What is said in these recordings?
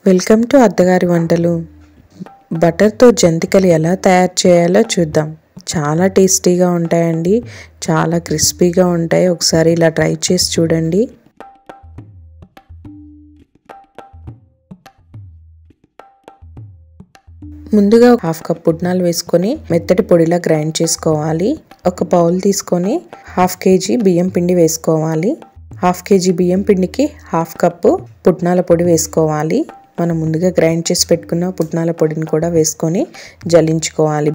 welcome to అత్తగారి వంటలు బటర్తో జంతికలు ఎలా తయారు చేయాలో చూద్దాం చాలా టేస్టీగా ఉంటాయండి చాలా క్రిస్పీగా ఉంటాయి ఒకసారి ఇలా ట్రై చేసి చూడండి ముందుగా హాఫ్ కప్ పుట్నాలు వేసుకొని మెత్తటి పొడిలా గ్రైండ్ చేసుకోవాలి ఒక బౌల్ తీసుకొని హాఫ్ కేజీ బియ్యం పిండి వేసుకోవాలి హాఫ్ కేజీ బియ్యం పిండికి హాఫ్ కప్పు పుట్నాల పొడి వేసుకోవాలి మనం ముందుగా గ్రైండ్ చేసి పెట్టుకున్న పుట్నాల పొడిని కూడా వేసుకొని జల్లించుకోవాలి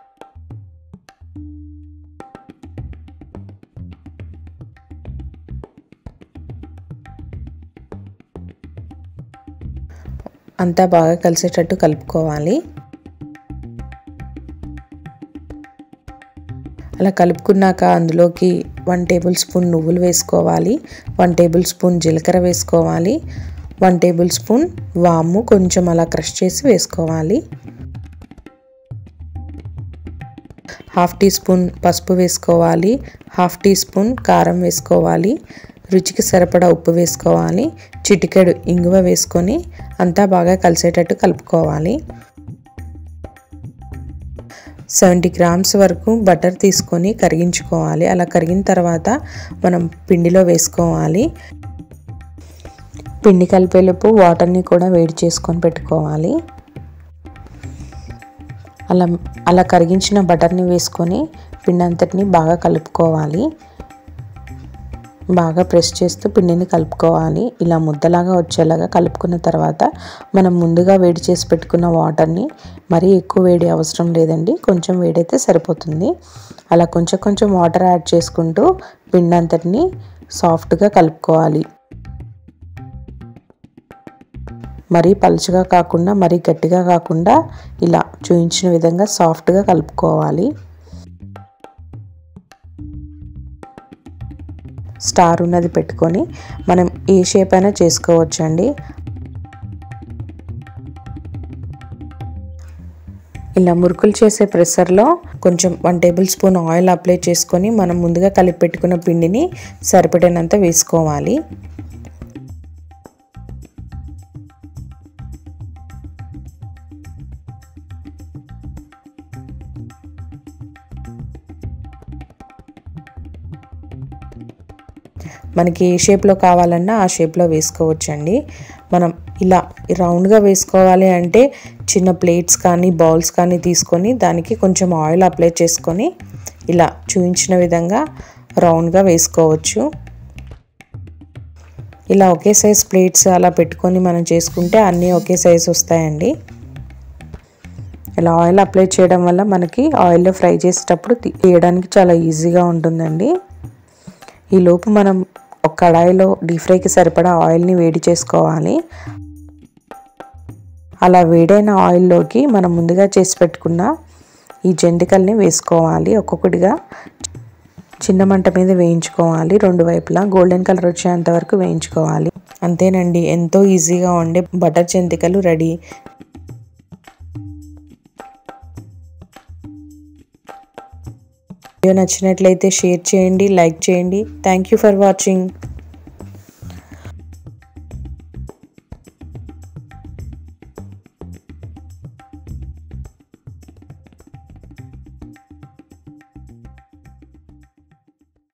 అంతా బాగా కలిసేటట్టు కలుపుకోవాలి అలా కలుపుకున్నాక అందులోకి వన్ టేబుల్ స్పూన్ నువ్వులు వేసుకోవాలి వన్ టేబుల్ స్పూన్ జీలకర్ర వేసుకోవాలి వన్ టేబుల్ స్పూన్ వాము కొంచెం అలా క్రష్ చేసి వేసుకోవాలి హాఫ్ టీ స్పూన్ పసుపు వేసుకోవాలి హాఫ్ టీ స్పూన్ కారం వేసుకోవాలి రుచికి సరిపడా ఉప్పు వేసుకోవాలి చిటికెడు ఇంగువ వేసుకొని అంతా బాగా కలిసేటట్టు కలుపుకోవాలి సెవెంటీ గ్రామ్స్ వరకు బటర్ తీసుకొని కరిగించుకోవాలి అలా కరిగిన తర్వాత మనం పిండిలో వేసుకోవాలి పిండి కలిపేలోపు వాటర్ని కూడా వేడి చేసుకొని పెట్టుకోవాలి అలా అలా కరిగించిన బటర్ని వేసుకొని పిండి అంతటిని బాగా కలుపుకోవాలి బాగా ప్రెస్ చేస్తూ పిండిని కలుపుకోవాలి ఇలా ముద్దలాగా వచ్చేలాగా కలుపుకున్న తర్వాత మనం ముందుగా వేడి చేసి పెట్టుకున్న వాటర్ని మరీ ఎక్కువ వేడి అవసరం లేదండి కొంచెం వేడైతే సరిపోతుంది అలా కొంచెం కొంచెం వాటర్ యాడ్ చేసుకుంటూ పిండి అంతటిని సాఫ్ట్గా కలుపుకోవాలి మరీ పలుచగా కాకుండా మరీ గట్టిగా కాకుండా ఇలా చూపించిన విధంగా సాఫ్ట్గా కలుపుకోవాలి స్టార్ ఉన్నది పెట్టుకొని మనం ఏ షేప్ అయినా చేసుకోవచ్చండి ఇలా మురుకులు చేసే ప్రెషర్లో కొంచెం one tablespoon oil apply చేసుకొని మనం ముందుగా కలిపి పెట్టుకున్న పిండిని సరిపడినంత వేసుకోవాలి మనకి ఏ షేప్లో కావాలన్నా ఆ షేప్లో వేసుకోవచ్చండి మనం ఇలా రౌండ్గా వేసుకోవాలి అంటే చిన్న ప్లేట్స్ కానీ బౌల్స్ కానీ తీసుకొని దానికి కొంచెం ఆయిల్ అప్లై చేసుకొని ఇలా చూపించిన విధంగా రౌండ్గా వేసుకోవచ్చు ఇలా ఒకే సైజ్ ప్లేట్స్ అలా పెట్టుకొని మనం చేసుకుంటే అన్నీ ఒకే సైజ్ వస్తాయండి ఇలా ఆయిల్ అప్లై చేయడం వల్ల మనకి ఆయిల్లో ఫ్రై చేసేటప్పుడు తీయడానికి చాలా ఈజీగా ఉంటుందండి ఈ లోపు మనం ఒక కడాయిలో డీప్ ఫ్రైకి సరిపడా ఆయిల్ని వేడి చేసుకోవాలి అలా వేడైన ఆయిల్లోకి మనం ముందుగా చేసి పెట్టుకున్న ఈ జంతికల్ని వేసుకోవాలి ఒక్కొక్కటిగా చిన్న మంట మీద వేయించుకోవాలి రెండు వైపులా గోల్డెన్ కలర్ వచ్చేంత వరకు వేయించుకోవాలి అంతేనండి ఎంతో ఈజీగా ఉండే బటర్ జంతికలు రెడీ వీడియో నచ్చినట్లయితే షేర్ చేయండి లైక్ చేయండి థ్యాంక్ యూ ఫర్ వాచింగ్